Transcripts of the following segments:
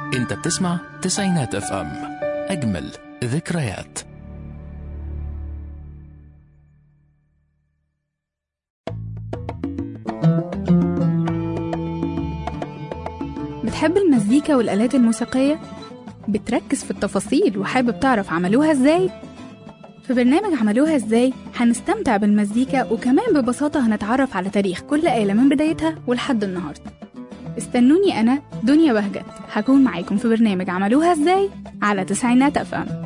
انت بتسمع تسعينات اف ام اجمل ذكريات بتحب المزيكا والآلات الموسيقية؟ بتركز في التفاصيل وحابب تعرف عملوها ازاي؟ في برنامج عملوها ازاي هنستمتع بالمزيكا وكمان ببساطة هنتعرف على تاريخ كل آلة من بدايتها ولحد النهاردة استنوني أنا دنيا بهجت هكون معاكم في برنامج عملوها ازاي على تسعينات أف أم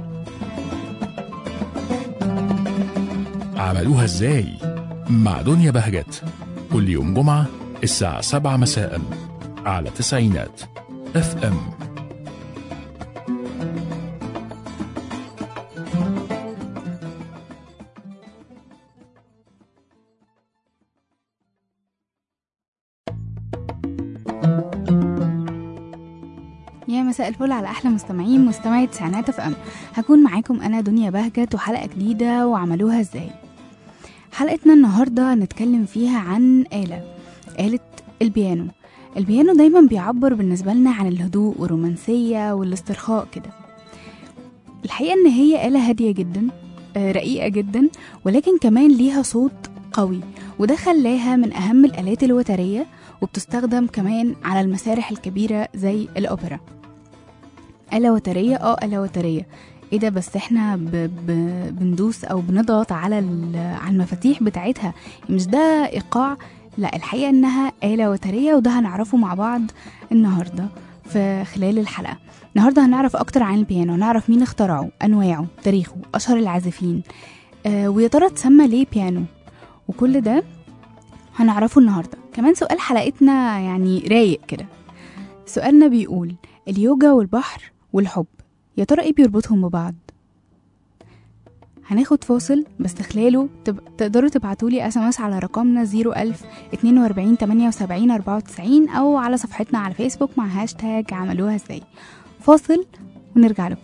عملوها ازاي مع دنيا بهجت كل يوم جمعة الساعة 7 مساء على تسعينات اف ام يا مساء الفل على احلى مستمعين مستمعي تسعينات اف ام هكون معاكم انا دنيا بهجت وحلقه جديده وعملوها ازاي حلقتنا النهارده هنتكلم فيها عن آلة آلة البيانو البيانو دايما بيعبر بالنسبة لنا عن الهدوء والرومانسية والاسترخاء كده الحقيقة ان هي آلة هادية جدا آه، رقيقة جدا ولكن كمان ليها صوت قوي وده خلاها من أهم الآلات الوترية وبتستخدم كمان على المسارح الكبيرة زي الأوبرا آلة وترية اه آلة وترية ايه ده بس احنا ب... ب... بندوس او بنضغط على ال... على المفاتيح بتاعتها مش ده ايقاع لا الحقيقة انها آلة وترية وده هنعرفه مع بعض النهاردة في خلال الحلقة النهاردة هنعرف اكتر عن البيانو هنعرف مين اخترعه انواعه تاريخه اشهر العازفين آه ويا ترى اتسمى ليه بيانو وكل ده هنعرفه النهاردة كمان سؤال حلقتنا يعني رايق كده سؤالنا بيقول اليوجا والبحر والحب يا ترى ايه بيربطهم ببعض هناخد فاصل بس خلاله تب... تقدروا تبعتولي اس ام اس على رقمنا 01000 42 78 94 او على صفحتنا على فيسبوك مع هاشتاج عملوها ازاي فاصل ونرجع لكم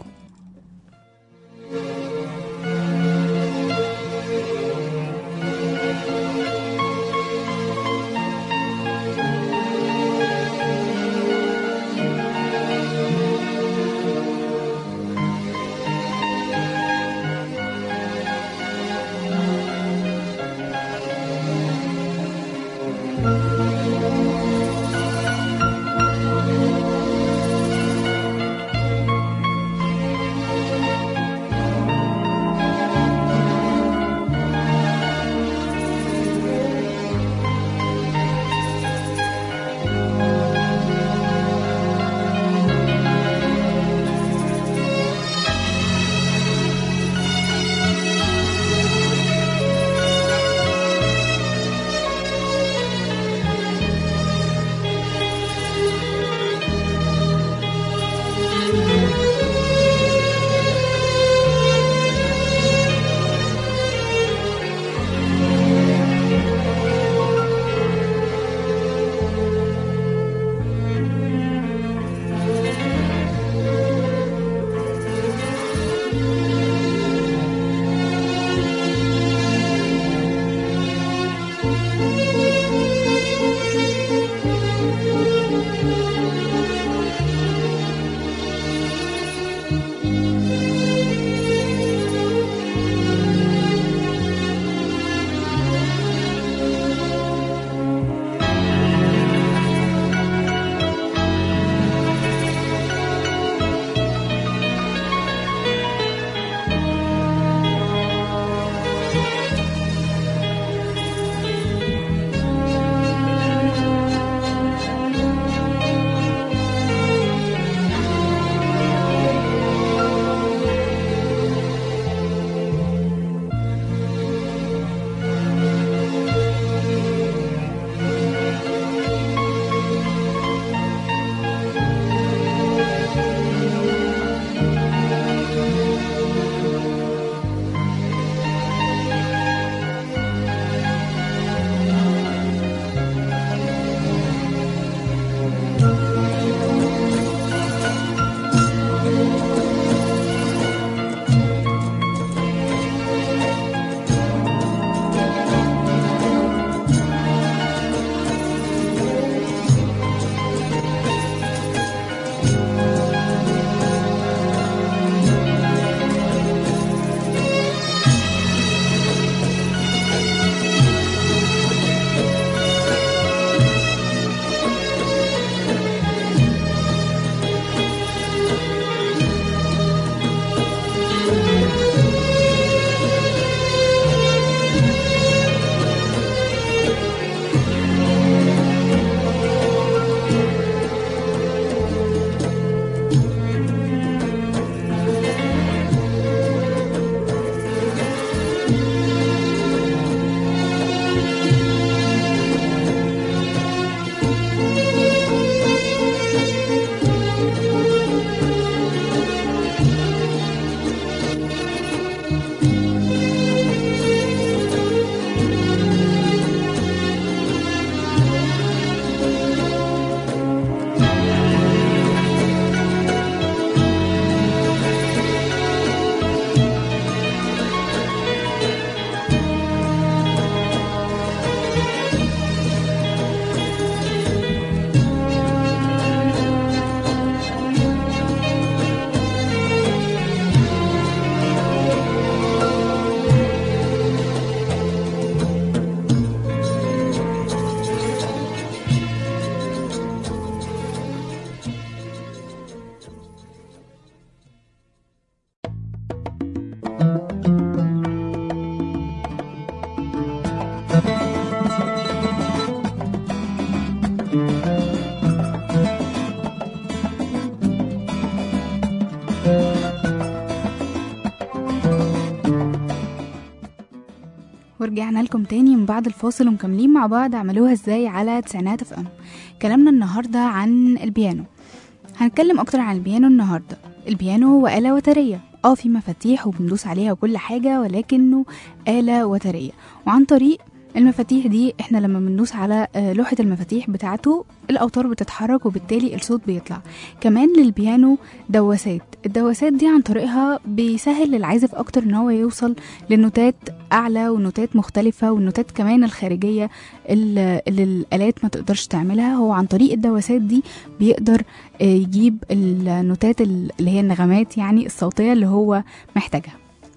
ورجعنا لكم تاني من بعد الفاصل ومكملين مع بعض عملوها ازاي على تسعينات اف ام كلامنا النهارده عن البيانو هنتكلم اكتر عن البيانو النهارده البيانو هو آلة وترية اه في مفاتيح وبندوس عليها وكل حاجة ولكنه آلة وترية وعن طريق المفاتيح دي احنا لما بندوس على آه، لوحة المفاتيح بتاعته الأوتار بتتحرك وبالتالي الصوت بيطلع كمان للبيانو دواسات الدواسات دي عن طريقها بيسهل للعازف أكتر إن هو يوصل لنوتات أعلى ونوتات مختلفة والنوتات كمان الخارجية اللي اللي الآلات ما تقدرش تعملها هو عن طريق الدواسات دي بيقدر آه، يجيب النوتات ال- اللي هي النغمات يعني الصوتية اللي هو محتاجها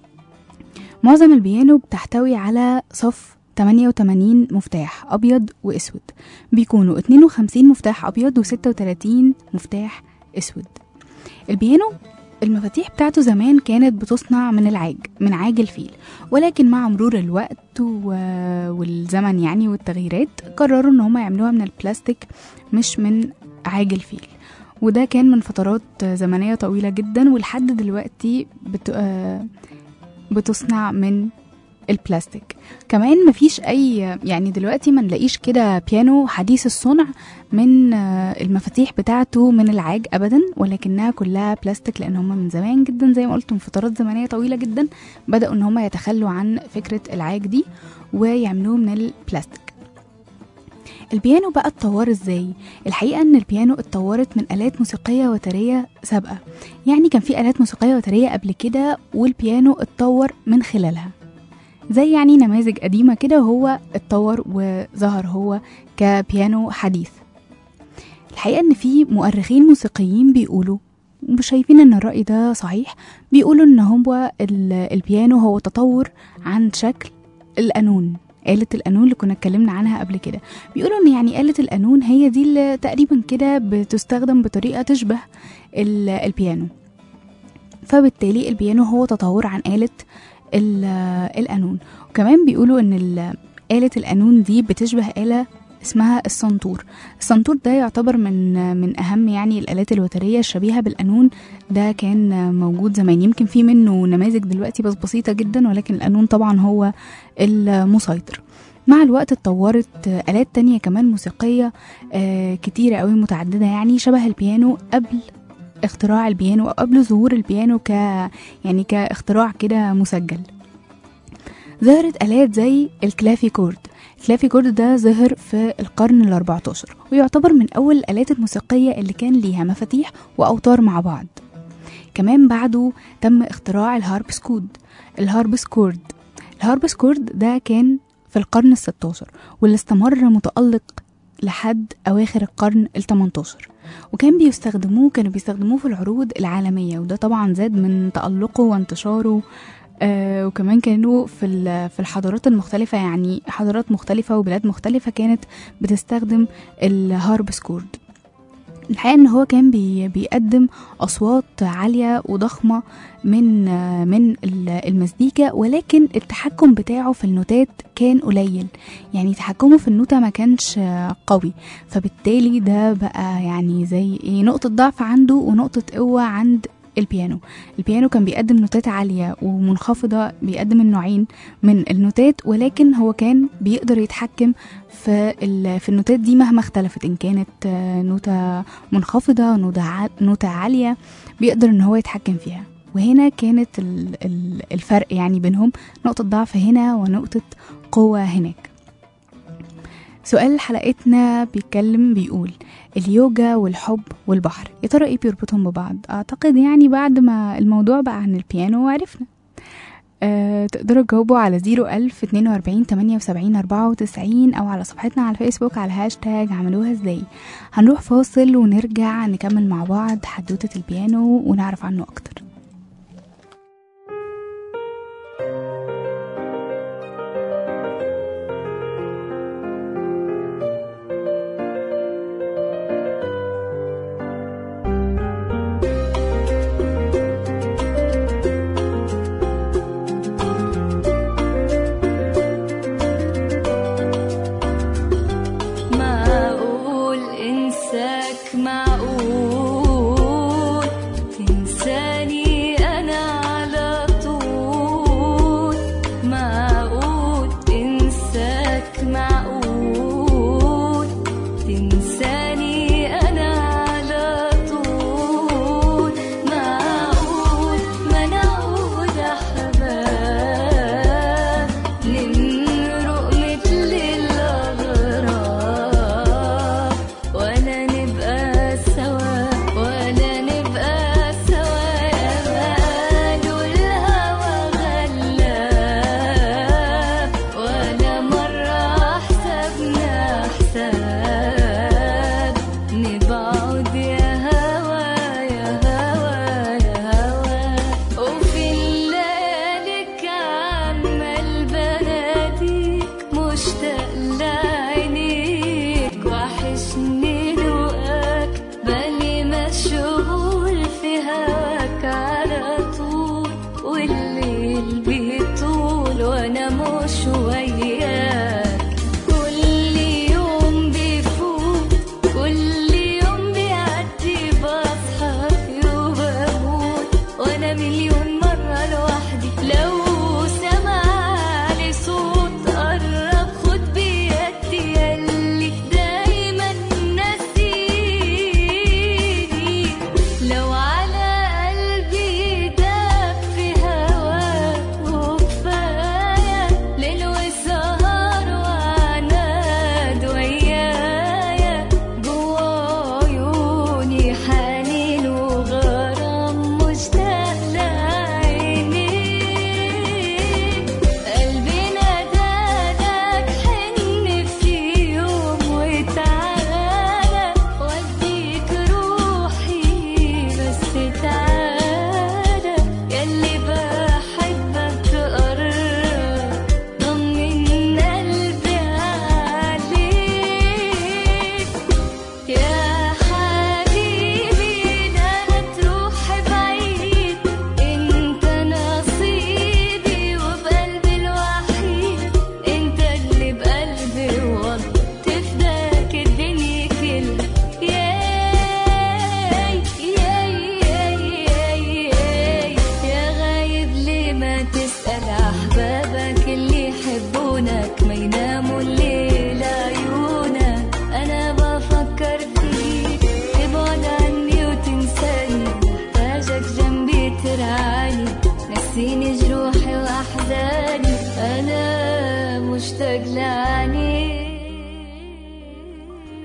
معظم البيانو بتحتوي على صف 88 مفتاح أبيض وأسود بيكونوا 52 مفتاح أبيض و36 مفتاح أسود البيانو المفاتيح بتاعته زمان كانت بتصنع من العاج من عاج الفيل ولكن مع مرور الوقت و... والزمن يعني والتغييرات قرروا ان هم يعملوها من البلاستيك مش من عاج الفيل وده كان من فترات زمنية طويلة جدا ولحد دلوقتي بت... آه، بتصنع من البلاستيك كمان مفيش اي يعني دلوقتي ما نلاقيش كده بيانو حديث الصنع من آه، المفاتيح بتاعته من العاج ابدا ولكنها كلها بلاستيك لان هم من زمان جدا زي ما قلت من فترات زمنيه طويله جدا بداوا ان هم يتخلوا عن فكره العاج دي ويعملوه من البلاستيك البيانو بقى اتطور ازاي الحقيقه ان البيانو اتطورت من الات موسيقيه وتريه سابقه يعني كان في الات موسيقيه وتريه قبل كده والبيانو اتطور من خلالها زي يعني نماذج قديمة كده وهو اتطور وظهر هو كبيانو حديث الحقيقة ان في مؤرخين موسيقيين بيقولوا ومش شايفين ان الرأي ده صحيح بيقولوا ان هو ال- البيانو هو تطور عن شكل القانون آلة القانون اللي كنا اتكلمنا عنها قبل كده بيقولوا ان يعني آلة القانون هي دي اللي تقريبا كده بتستخدم بطريقة تشبه ال- البيانو فبالتالي البيانو هو تطور عن آلة ال- القانون وكمان بيقولوا ان ال- آلة القانون دي بتشبه آلة اسمها السنتور السنتور ده يعتبر من من اهم يعني الالات الوتريه الشبيهه بالقانون ده كان موجود زمان يمكن في منه نماذج دلوقتي بس بسيطه جدا ولكن القانون طبعا هو المسيطر مع الوقت اتطورت آلات تانية كمان موسيقية آه، كتيرة قوي متعددة يعني شبه البيانو قبل اختراع البيانو أو قبل ظهور البيانو ك يعني كاختراع كده مسجل ظهرت آلات زي الكلافيكورد الكلافيكورد ده ظهر في القرن ال 14 ويعتبر من أول الآلات الموسيقية اللي كان ليها مفاتيح وأوتار مع بعض كمان بعده تم اختراع الهاربسكود الهاربسكورد الهاربسكورد ده كان في القرن ال 16 واللي استمر متألق لحد أواخر القرن ال 18 وكان بيستخدموه كانوا بيستخدموه في العروض العالمية وده طبعا زاد من تألقه وانتشاره آه وكمان كانوا في ال- في الحضارات المختلفة يعني حضارات مختلفة وبلاد مختلفة كانت بتستخدم الهاربسكورد الحقيقة ان هو كان بي بيقدم اصوات عالية وضخمة من آه، من ال- المزيكا ولكن التحكم بتاعه في النوتات كان قليل يعني تحكمه في النوتة ما كانش آه، قوي فبالتالي ده بقى يعني زي ايه نقطة ضعف عنده ونقطة قوة عند البيانو البيانو كان بيقدم نوتات عالية ومنخفضة بيقدم النوعين من النوتات ولكن هو كان بيقدر يتحكم في ال- في النوتات دي مهما اختلفت ان كانت آه، نوتة منخفضة نوتة ع- نوتة عالية بيقدر ان هو يتحكم فيها وهنا كانت ال- ال- الفرق يعني بينهم نقطة ضعف هنا ونقطة قوة هناك سؤال حلقتنا بيتكلم بيقول اليوجا والحب والبحر يا ترى ايه بيربطهم ببعض اعتقد يعني بعد ما الموضوع بقى عن البيانو وعرفنا أه تقدروا تجاوبوا على 01000 42 78 94 او على صفحتنا على الفيسبوك على هاشتاج عملوها ازاي هنروح فاصل ونرجع نكمل مع بعض حدوتة البيانو ونعرف عنه اكتر معقول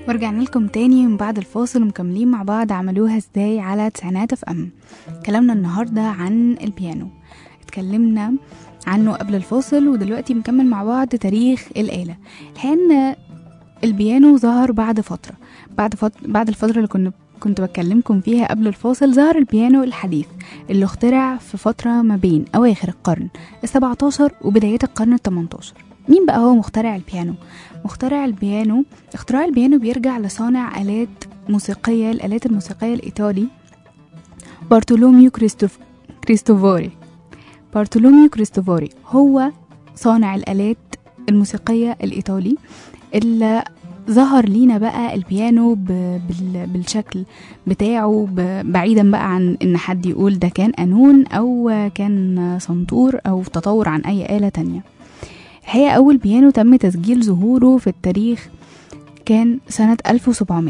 ورجعنا لكم تاني من بعد الفاصل ومكملين مع بعض عملوها ازاي على تسعينات اف ام كلامنا النهارده عن البيانو اتكلمنا عنه قبل الفاصل ودلوقتي بنكمل مع بعض تاريخ الآلة الحقيقة ان البيانو ظهر بعد فترة بعد فت... بعد الفترة اللي كنا كنت بكلمكم فيها قبل الفاصل ظهر البيانو الحديث اللي اخترع في فترة ما بين أواخر القرن السبعة عشر وبدايات القرن التمنتاشر مين بقى هو مخترع البيانو؟ مخترع البيانو اختراع البيانو بيرجع لصانع آلات موسيقية الآلات الموسيقية الإيطالي بارتولوميو كريستوف كريستوفوري بارتولوميو كريستوفوري هو صانع الآلات الموسيقية الإيطالي اللي ظهر لينا بقى البيانو ب... بال... بالشكل بتاعه ب... بعيدا بقى عن ان حد يقول ده كان قانون او كان سنتور او تطور عن اي آلة تانية الحقيقة أول بيانو تم تسجيل ظهوره في التاريخ كان سنة 1700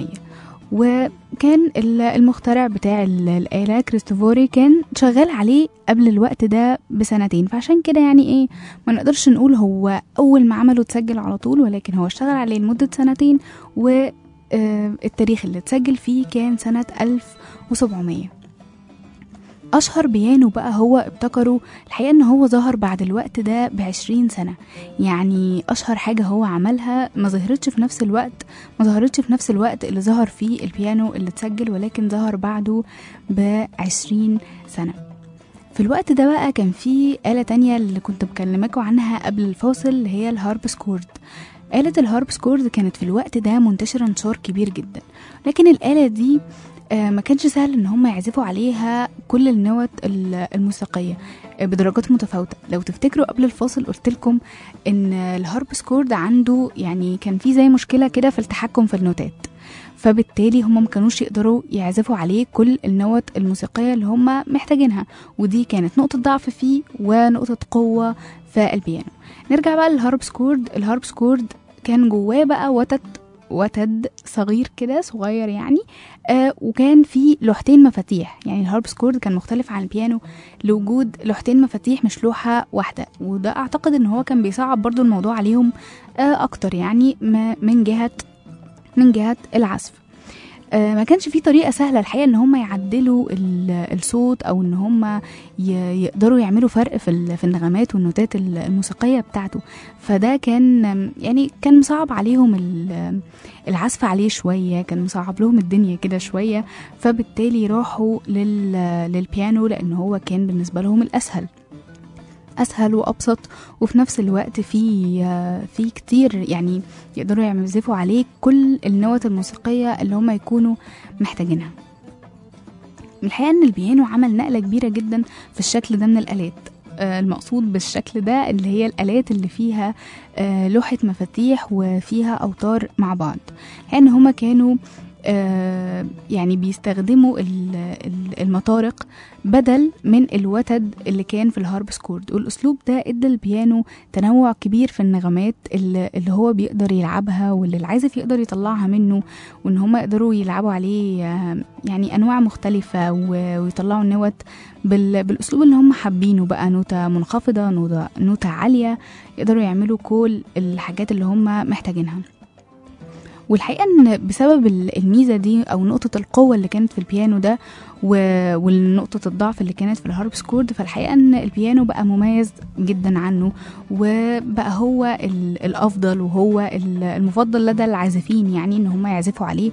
وكان المخترع بتاع الآلة كريستوفوري كان شغال عليه قبل الوقت ده بسنتين فعشان كده يعني ايه ما نقدرش نقول هو أول ما عمله اتسجل على طول ولكن هو اشتغل عليه لمدة سنتين والتاريخ اللي اتسجل فيه كان سنة 1700 أشهر بيانو بقى هو ابتكره الحقيقة إن هو ظهر بعد الوقت ده بعشرين سنة يعني أشهر حاجة هو عملها ما ظهرتش في نفس الوقت ما ظهرتش في نفس الوقت اللي ظهر فيه البيانو اللي اتسجل ولكن ظهر بعده بعشرين سنة في الوقت ده بقى كان في آلة تانية اللي كنت بكلمكم عنها قبل الفاصل اللي هي الهارب سكورد آلة الهارب سكورد كانت في الوقت ده منتشرة انتشار كبير جدا لكن الآلة دي ما كانش سهل ان هم يعزفوا عليها كل النوت الموسيقيه بدرجات متفاوته لو تفتكروا قبل الفاصل قلت لكم ان الهارب سكورد عنده يعني كان في زي مشكله كده في التحكم في النوتات فبالتالي هم ما كانوش يقدروا يعزفوا عليه كل النوت الموسيقيه اللي هم محتاجينها ودي كانت نقطه ضعف فيه ونقطه قوه في البيانو نرجع بقى للهارب سكورد الهارب سكورد كان جواه بقى وتد وتد صغير كده صغير يعني آه وكان في لوحتين مفاتيح يعني الهارب سكورد كان مختلف عن البيانو لوجود لوحتين مفاتيح مش لوحة واحدة وده اعتقد ان هو كان بيصعب برضو الموضوع عليهم آه اكتر يعني من جهة من جهة العزف آه ما كانش في طريقه سهله الحقيقه ان هم يعدلوا الصوت او ان هم يقدروا يعملوا فرق في في النغمات والنوتات الموسيقيه بتاعته فده كان يعني كان مصعب عليهم العزف عليه شويه كان مصعب لهم الدنيا كده شويه فبالتالي راحوا للبيانو لان هو كان بالنسبه لهم الاسهل اسهل وابسط وفي نفس الوقت في في كتير يعني يقدروا يعزفوا عليه كل النوت الموسيقيه اللي هم يكونوا محتاجينها الحقيقه ان البيانو عمل نقله كبيره جدا في الشكل ده من الالات المقصود بالشكل ده اللي هي الالات اللي فيها لوحه مفاتيح وفيها اوتار مع بعض لان هما كانوا آه يعني بيستخدموا المطارق بدل من الوتد اللي كان في الهارب سكورد والاسلوب ده ادى البيانو تنوع كبير في النغمات اللي, اللي هو بيقدر يلعبها واللي العازف يقدر يطلعها منه وان هم يقدروا يلعبوا عليه آه يعني انواع مختلفه ويطلعوا النوت بالاسلوب اللي هم حابينه بقى نوتة منخفضه نوتة, نوتة عاليه يقدروا يعملوا كل الحاجات اللي هم محتاجينها والحقيقه ان بسبب الميزه دي او نقطه القوه اللي كانت في البيانو ده ونقطه الضعف اللي كانت في الهارب سكورد فالحقيقه ان البيانو بقى مميز جدا عنه وبقى هو الافضل وهو المفضل لدى العازفين يعني ان هم يعزفوا عليه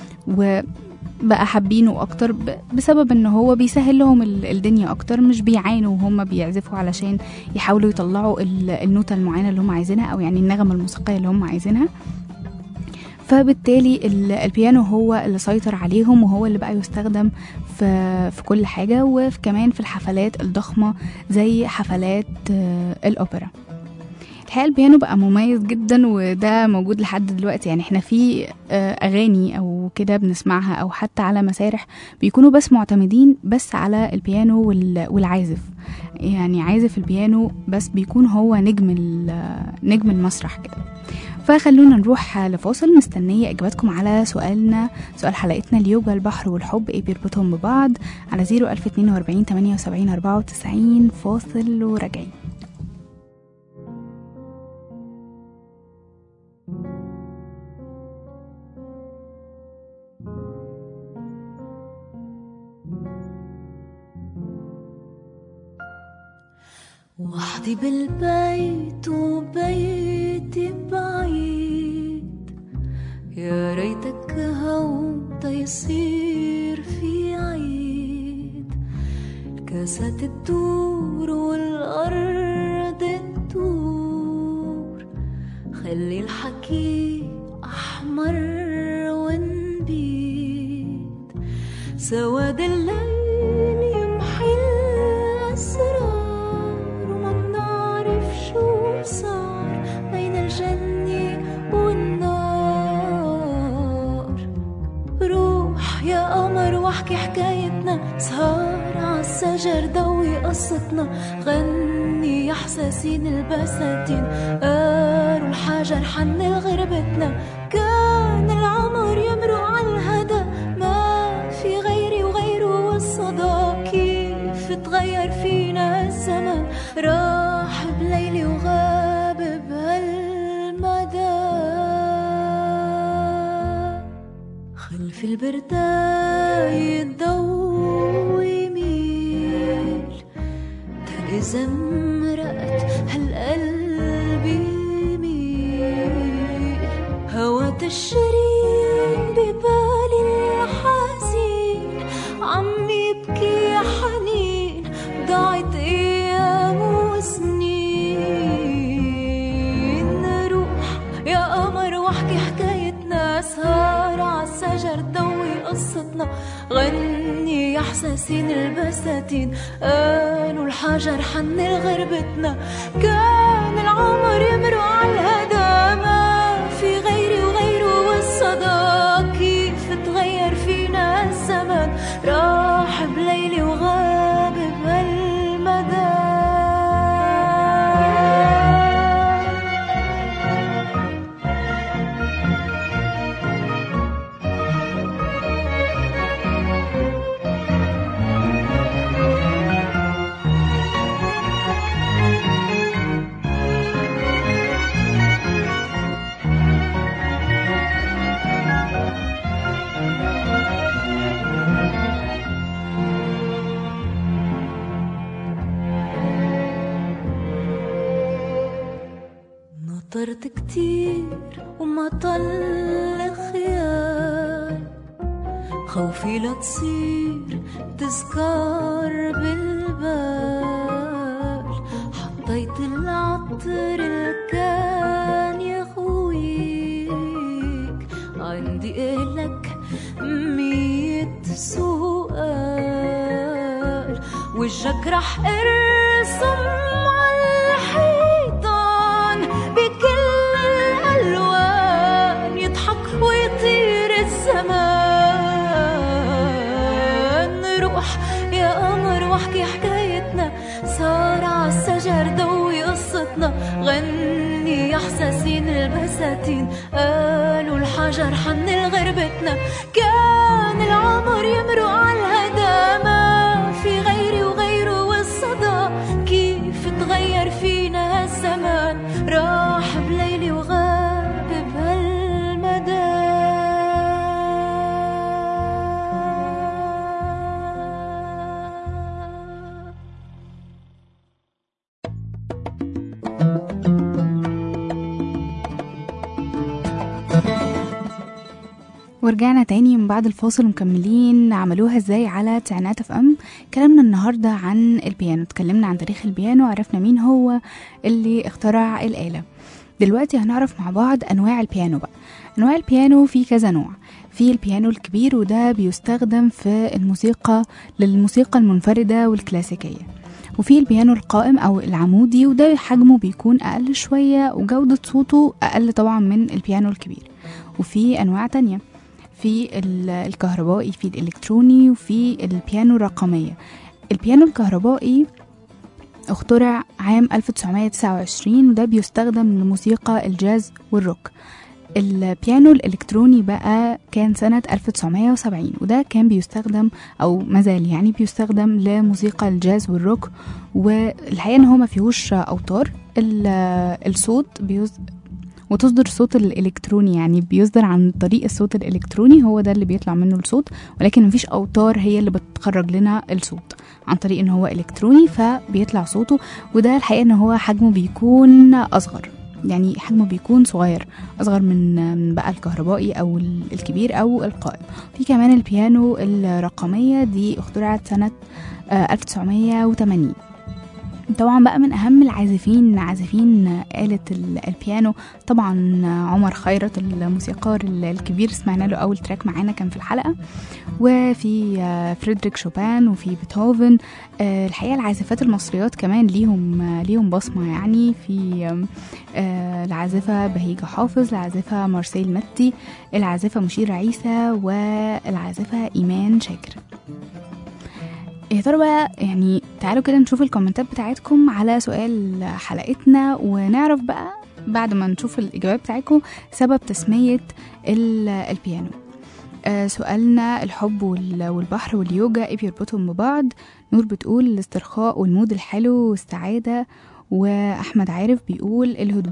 وبقى حابينه اكتر بسبب ان هو بيسهل لهم الدنيا اكتر مش بيعانوا وهم بيعزفوا علشان يحاولوا يطلعوا النوتة المعينة اللي هم عايزينها او يعني النغمة الموسيقية اللي هم عايزينها فبالتالي البيانو هو اللي سيطر عليهم وهو اللي بقى يستخدم في, في كل حاجة وكمان في الحفلات الضخمة زي حفلات الأوبرا الحقيقة البيانو بقى مميز جدا وده موجود لحد دلوقتي يعني احنا في أغاني أو كده بنسمعها أو حتى على مسارح بيكونوا بس معتمدين بس على البيانو والعازف يعني عازف البيانو بس بيكون هو نجم نجم المسرح كده فخلونا نروح لفاصل مستنية إجاباتكم على سؤالنا سؤال حلقتنا اليوجا البحر والحب إيه بيربطهم ببعض على 01042 78 94 فاصل وراجعين وحدي بالبيت وبيتي بعيد يا ريتك هون يصير في عيد الكاسات تدور والأرض تدور خلي الحكي أحمر ونبيد سواد الليل يمحي الأسرار وما بنعرف شو صار بين الجنة والنار روح يا قمر واحكي حكايتنا سهر عالشجر ضوي قصتنا غني يا حساسين البساتين قالوا الحجر حن غربتنا كان العمر يمرق عالهدى ما في غيري وغيره والصدى كيف تغير فينا الزمن راح بليلي وغاب بهالمدى خلف البرداية الضو يميل تا إذا مرقت هالقلب يميل هوا تشرين ببالي الحزين عم يبكي يا حنين ضاعت أيام وسنين روح يا قمر واحكي حكايتنا سهر عالشجر ضوي قصتنا غني يا حساسين البساتين قالوا الحجر حن غربتنا كان العمر يمرق عالهدى ما في غيري وغيره والصدى كيف تغير فينا الزمن راح بليلي وغاب بهالمدى نطرت كتير وما طل خيال خوفي لا تصير تذكار بالبال حطيت العطر الكان يا خويك عندي إلك مية سؤال وجهك رح ارسم عالحيطان بكل الألوان يضحك ويطير الزمان روح يا قمر واحكي حكايتنا صار عالشجر ضوي قصتنا غني يا حساسين البساتين قالوا الحجر حن غربتنا كان العمر يمرق عالهدى ما في غيري وغيره والصدى كيف تغير فينا هالزمان راح بليلي وغاب بهالمدى ورجعنا تاني من بعد الفاصل مكملين عملوها ازاي على تسعينات اف ام كلامنا النهارده عن البيانو اتكلمنا عن تاريخ البيانو عرفنا مين هو اللي اخترع الآلة دلوقتي هنعرف مع بعض انواع البيانو بقى انواع البيانو في كذا نوع في البيانو الكبير وده بيستخدم في الموسيقى للموسيقى المنفردة والكلاسيكية وفي البيانو القائم او العمودي وده حجمه بيكون اقل شوية وجودة صوته اقل طبعا من البيانو الكبير وفي انواع تانية في ال- الكهربائي في الإلكتروني وفي البيانو الرقمية البيانو الكهربائي اخترع عام 1929 وده بيستخدم لموسيقى الجاز والروك البيانو الإلكتروني بقى كان سنة 1970 وده كان بيستخدم أو مازال يعني بيستخدم لموسيقى الجاز والروك والحقيقة إن هو ما فيهوش أوتار ال- الصوت بيز وتصدر الصوت الالكتروني يعني بيصدر عن طريق الصوت الالكتروني هو ده اللي بيطلع منه الصوت ولكن مفيش اوتار هي اللي بتخرج لنا الصوت عن طريق ان هو الكتروني فبيطلع صوته وده الحقيقه ان هو حجمه بيكون اصغر يعني حجمه بيكون صغير اصغر من من بقى الكهربائي او ال- الكبير او القائم في كمان البيانو الرقميه دي اخترعت سنه آه، 1980 طبعا بقى من اهم العازفين عازفين آلة ال- البيانو طبعا عمر خيرت الموسيقار ال- الكبير سمعنا له اول تراك معانا كان في الحلقة وفي آه، فريدريك شوبان وفي بيتهوفن آه، الحقيقة العازفات المصريات كمان ليهم آه، ليهم بصمة يعني في آم، آه، العازفة بهيجة حافظ العازفة مارسيل متي العازفة مشيرة عيسى والعازفة إيمان شاكر يا ترى بقى يعني تعالوا كده نشوف الكومنتات بتاعتكم على سؤال حلقتنا ونعرف بقى بعد ما نشوف الإجابات بتاعتكم سبب تسمية ال- البيانو آه سؤالنا الحب وال- والبحر واليوجا ايه بيربطهم ببعض نور بتقول الاسترخاء والمود الحلو والسعادة وأحمد عارف بيقول الهدوء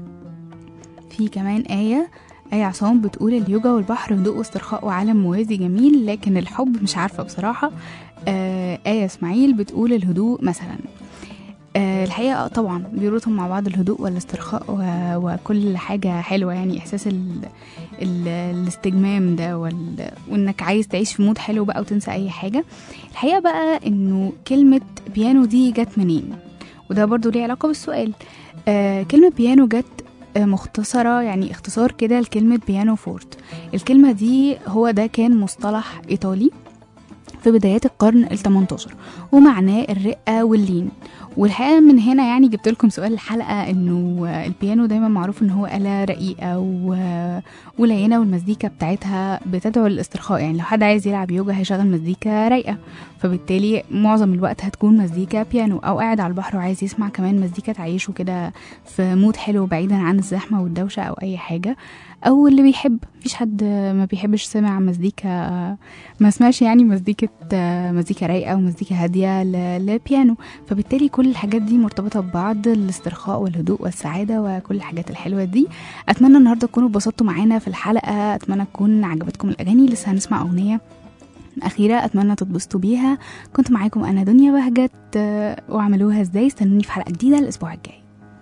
في كمان آية آية عصام بتقول اليوجا والبحر هدوء واسترخاء وعالم موازي جميل لكن الحب مش عارفة بصراحة آه آية إسماعيل بتقول الهدوء مثلا آه الحقيقة آه، طبعا بيربطهم مع بعض الهدوء والاسترخاء و- وكل حاجة حلوة يعني إحساس ال ال الاستجمام ده وال... وإنك عايز تعيش في مود حلو بقى وتنسى أي حاجة الحقيقة بقى إنه كلمة بيانو دي جت منين وده برضو ليه علاقة بالسؤال آه كلمة بيانو جت آه، مختصرة يعني اختصار كده لكلمة بيانو فورت الكلمة دي هو ده كان مصطلح إيطالي في بدايات القرن ال 18 ومعناه الرقة واللين والحقيقة من هنا يعني جبت لكم سؤال الحلقة انه البيانو دايما معروف ان هو آلة رقيقة و- ولينة والمزيكا بتاعتها بتدعو للاسترخاء يعني لو حد عايز يلعب يوجا هيشغل مزيكا رايقة فبالتالي معظم الوقت هتكون مزيكا بيانو او قاعد على البحر وعايز يسمع كمان مزيكا تعيشه كده في مود حلو بعيدا عن الزحمة والدوشة او اي حاجة او اللي بيحب مفيش حد ما بيحبش سمع مزيكا ما سمعش يعني مزيكة مزيكا رايقة ومزيكا هادية ل- للبيانو فبالتالي كل الحاجات دي مرتبطة ببعض الاسترخاء والهدوء والسعادة وكل الحاجات الحلوة دي أتمنى النهاردة تكونوا اتبسطتوا معانا في الحلقة أتمنى تكون عجبتكم الأغاني لسه هنسمع أغنية أخيرة أتمنى تتبسطوا بيها كنت معاكم أنا دنيا بهجت آه، واعملوها ازاي استنوني في حلقة جديدة الأسبوع الجاي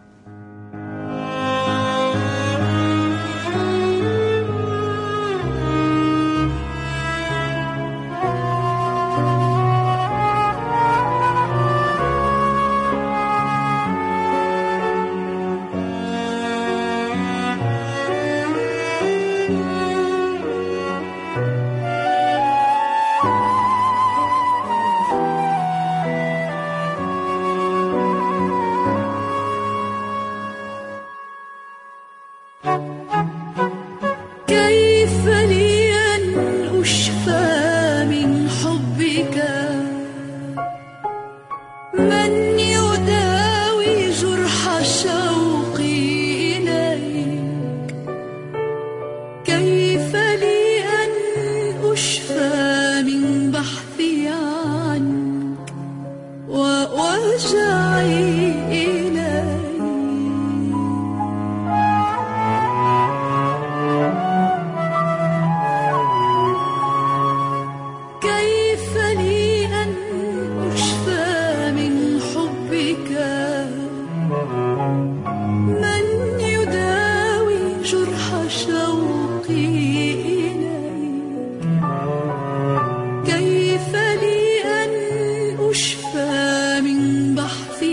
كيف لي أن أشفى من حبك من يداوي جرح شوقي إليك كيف لي أن أشفى من بحثي عنك ووجعي إليك كيف لي أن أشفى من حبك من يداوي جرح شوقي إليك كيف لي أن أشفى من بحث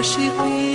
عاشقين